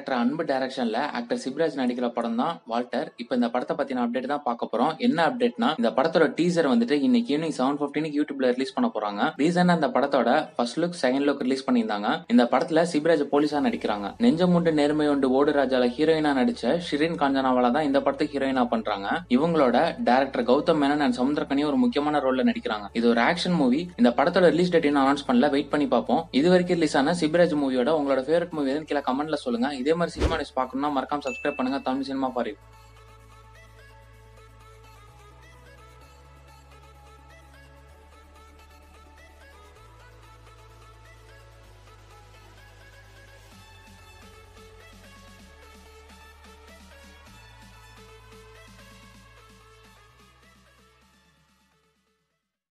director அன்பு டைரக்ஷன்ல actor சிப்ராஜ் நடிக்கிற படம் தான் வால்டர் இப்போ இந்த படத்தை பத்தின அப்டேட் தான் பார்க்க போறோம் என்ன அப்டேட்னா இந்த படத்தோட டீசர் வந்துட்டு இன்னைக்கு ஈவினிங் செவன் பிப்டீனுக்கு யூடியூப்ல ரிலீஸ் பண்ண போறாங்க ரீசெண்டா அந்த படத்தோட first look second look release பண்ணியிருந்தாங்க இந்த படத்துல சிப்ராஜ் போலீஸா நடிக்கிறாங்க நெஞ்சமுண்டு நேர்மை உண்டு ஓடு ராஜால ஹீரோயினா நடிச்ச ஷிரின் காஞ்சனாவால தான் இந்த படத்துக்கு ஹீரோயினா பண்றாங்க இவங்களோட டைரக்டர் கௌதம் மேனன் அண்ட் சமுத்திரக்கனி ஒரு முக்கியமான ரோல்ல நடிக்கிறாங்க இது ஒரு ஆக்ஷன் மூவி இந்த படத்தோட ரிலீஸ் டேட் இன்னும் அனௌன்ஸ் பண்ணல வெயிட் பண்ணி பார்ப்போம் இது வரைக்கும் ரிலீஸ் ஆன சிப்ராஜ் மூவியோட உங்களோட ஃபேவரட் மூவி எதுன்னு கீழே கமெண்ட்ல சொல்லுங்க இதே மாதிரி சினிமா நியூஸ் பார்க்கணும்னா மறக்காம சப்ஸ்கிரைப் பண்ணுங்க தமிழ் சினிமா ஃபார்